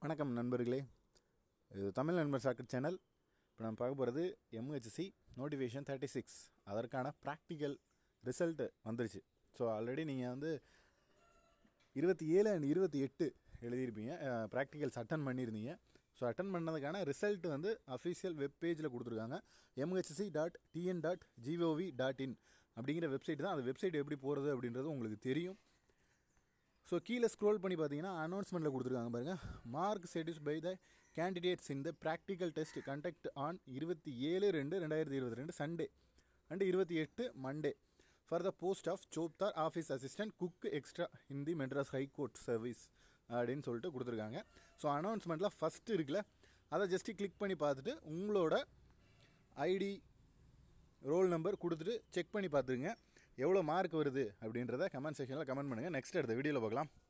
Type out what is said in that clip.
வணக்கம் நண்பர்களே இது தமிழ் நண்பர் சாக்கெட் சேனல் இப்போ நம்ம பார்க்க போகிறது எம்ஹெச்சி நோட்டிஃபிகேஷன் தேர்ட்டி சிக்ஸ் அதற்கான ப்ராக்டிக்கல் ரிசல்ட்டு வந்துருச்சு ஸோ ஆல்ரெடி நீங்கள் வந்து இருபத்தி ஏழு அண்ட் இருபத்தி எட்டு எழுதியிருப்பீங்க ப்ராக்டிகல்ஸ் அட்டன் பண்ணியிருந்தீங்க ஸோ அட்டன் பண்ணதுக்கான ரிசல்ட் வந்து அஃபிஷியல் வெப் பேஜில் கொடுத்துருக்காங்க MHC dot TN dot gov dot in அப்படிங்கிற வெப்சைட் தான் அந்த வெப்சைட் எப்படி போகிறது அப்படின்றது உங்களுக்கு தெரியும் ஸோ கீழே ஸ்க்ரோல் பண்ணி பார்த்தீங்கன்னா அனௌன்ஸ்மெண்ட்டில் கொடுத்துருக்காங்க பாருங்கள் மார்க் செட்டிஸ் பை த கேண்டிடேட்ஸ் இந்த ப்ராக்டிக்கல் டெஸ்ட் கண்டக்ட் ஆன் இருபத்தி ஏழு ரெண்டு ரெண்டாயிரத்தி இருபத்தி ரெண்டு சண்டே அண்டு இருபத்தி எட்டு Monday for the post of சோப்தார் office assistant cook extra in the Madras high court service அப்படின்னு சொல்லிட்டு கொடுத்துருக்காங்க ஸோ அனௌன்ஸ்மெண்ட்டில் ஃபஸ்ட்டு இருக்குல்ல அதை ஜஸ்ட்டு கிளிக் பண்ணி பார்த்துட்டு உங்களோட ஐடி ரோல் நம்பர் கொடுத்துட்டு செக் பண்ணி பார்த்துருங்க எவ்வளோ மார்க் வருது அப்படின்றத கமெண்ட் செக்ஷனில் கமெண்ட் பண்ணுங்கள் நெக்ஸ்ட் அடுத்த வீடியோவில் பார்க்கலாம்